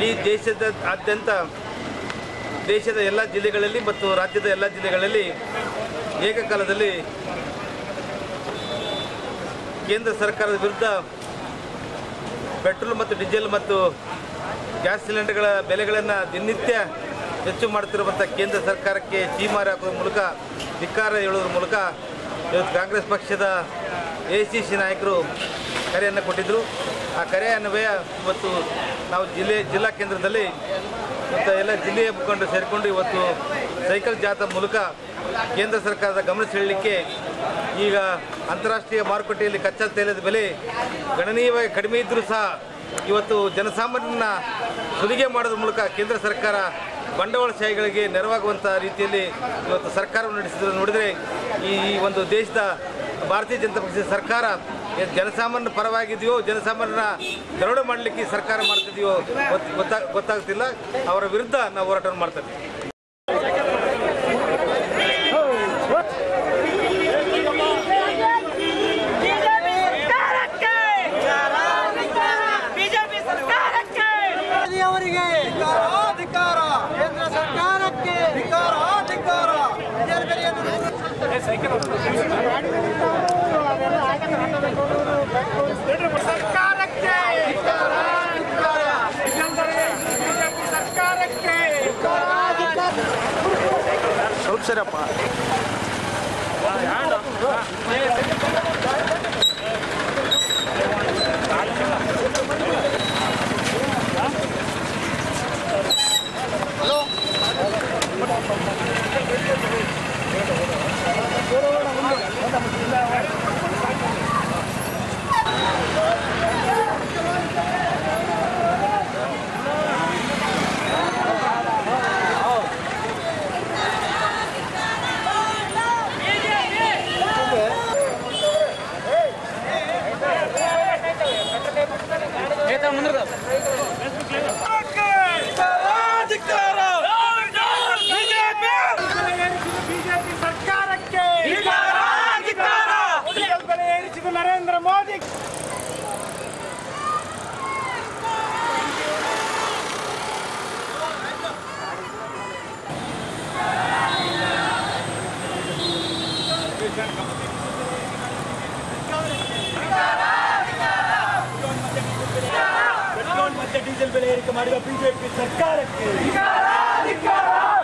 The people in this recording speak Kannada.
ಇಡೀ ದೇಶದ ಆದ್ಯಂತ ದೇಶದ ಎಲ್ಲ ಜಿಲ್ಲೆಗಳಲ್ಲಿ ಮತ್ತು ರಾಜ್ಯದ ಎಲ್ಲ ಜಿಲ್ಲೆಗಳಲ್ಲಿ ಏಕಕಾಲದಲ್ಲಿ ಕೇಂದ್ರ ಸರ್ಕಾರದ ವಿರುದ್ಧ ಪೆಟ್ರೋಲ್ ಮತ್ತು ಡೀಸೆಲ್ ಮತ್ತು ಗ್ಯಾಸ್ ಸಿಲಿಂಡರ್ಗಳ ಬೆಲೆಗಳನ್ನು ದಿನನಿತ್ಯ ಹೆಚ್ಚು ಮಾಡ್ತಿರುವಂಥ ಕೇಂದ್ರ ಸರ್ಕಾರಕ್ಕೆ ಚೀಮಾರಿ ಹಾಕೋದ್ರ ಮೂಲಕ ಧಿಕ್ಕಾರ ಹೇಳೋದ್ರ ಮೂಲಕ ಇವತ್ತು ಕಾಂಗ್ರೆಸ್ ಪಕ್ಷದ ಎ ಸಿ ಸಿ ನಾಯಕರು ಕರೆಯನ್ನು ಕೊಟ್ಟಿದ್ದರು ಆ ಕರೆ ಅನ್ವಯ ಇವತ್ತು ನಾವು ಜಿಲ್ಲೆ ಜಿಲ್ಲಾ ಕೇಂದ್ರದಲ್ಲಿ ಮತ್ತು ಎಲ್ಲ ಜಿಲ್ಲೆಯ ಮುಖಂಡರು ಸೇರಿಕೊಂಡು ಇವತ್ತು ಸೈಕಲ್ ಜಾಥಾ ಮೂಲಕ ಕೇಂದ್ರ ಸರ್ಕಾರದ ಗಮನ ಸೆಳೆಯಲಿಕ್ಕೆ ಈಗ ಅಂತಾರಾಷ್ಟ್ರೀಯ ಮಾರುಕಟ್ಟೆಯಲ್ಲಿ ಕಚ್ಚಾ ತೈಲದ ಬೆಲೆ ಗಣನೀಯವಾಗಿ ಕಡಿಮೆ ಇದ್ದರೂ ಸಹ ಇವತ್ತು ಜನಸಾಮಾನ್ಯನ ಸುಲಿಗೆ ಮಾಡೋದ್ರ ಮೂಲಕ ಕೇಂದ್ರ ಸರ್ಕಾರ ಬಂಡವಾಳಶಾಹಿಗಳಿಗೆ ನೆರವಾಗುವಂಥ ರೀತಿಯಲ್ಲಿ ಇವತ್ತು ಸರ್ಕಾರವನ್ನು ನಡೆಸಿದ್ರು ನೋಡಿದರೆ ಈ ಈ ಒಂದು ದೇಶದ ಭಾರತೀಯ ಜನತಾ ಪಕ್ಷದ ಸರ್ಕಾರ ಏನ್ ಜನಸಾಮಾನ್ಯರ ಪರವಾಗಿದೆಯೋ ಜನಸಾಮಾನ್ಯರ ದರೋಡೆ ಮಾಡಲಿಕ್ಕೆ ಸರ್ಕಾರ ಮಾಡ್ತಿದೆಯೋ ಗೊತ್ತ ಗೊತ್ತಾ ಗೊತ್ತಾಗ್ತಿಲ್ಲ ಅವರ ವಿರುದ್ಧ ನಾವು ಹೋರಾಟವನ್ನು ಮಾಡ್ತೇವೆ ಬಿಜೆಪಿ ಸರ್ಕಾರಕ್ಕೆ ಬಿಜೆಪಿ ಸರ್ಕಾರಕ್ಕೆ ಅವರಿಗೆ ಅಧಿಕಾರ ಕೇಂದ್ರ ಸರ್ಕಾರಕ್ಕೆ ಅಧಿಕಾರ ಅಧಿಕಾರ ಸರ್ಕಾರಕ್ಕೆ ಬಿಜೆಪಿ ಸರ್ಕಾರಕ್ಕೆ ಸ್ವಲ್ಪ ಸರಿಯಪ್ಪ ಬಿಜೆಪಿ ಸರ್ಕಾರಕ್ಕೆ ಡೀಸೆಲ್ ಬೆಲೆ ಏರಿಸಿದ ನರೇಂದ್ರ ಮೋದಿ ಪೆಟ್ರೋಲ್ ಮತ್ತೆ ಡೀಸೆಲ್ ಬೆಲೆ ಏರಿಕೆ ಮಾಡಿದ ಬಿಜೆಪಿ ಸರ್ಕಾರಕ್ಕೆ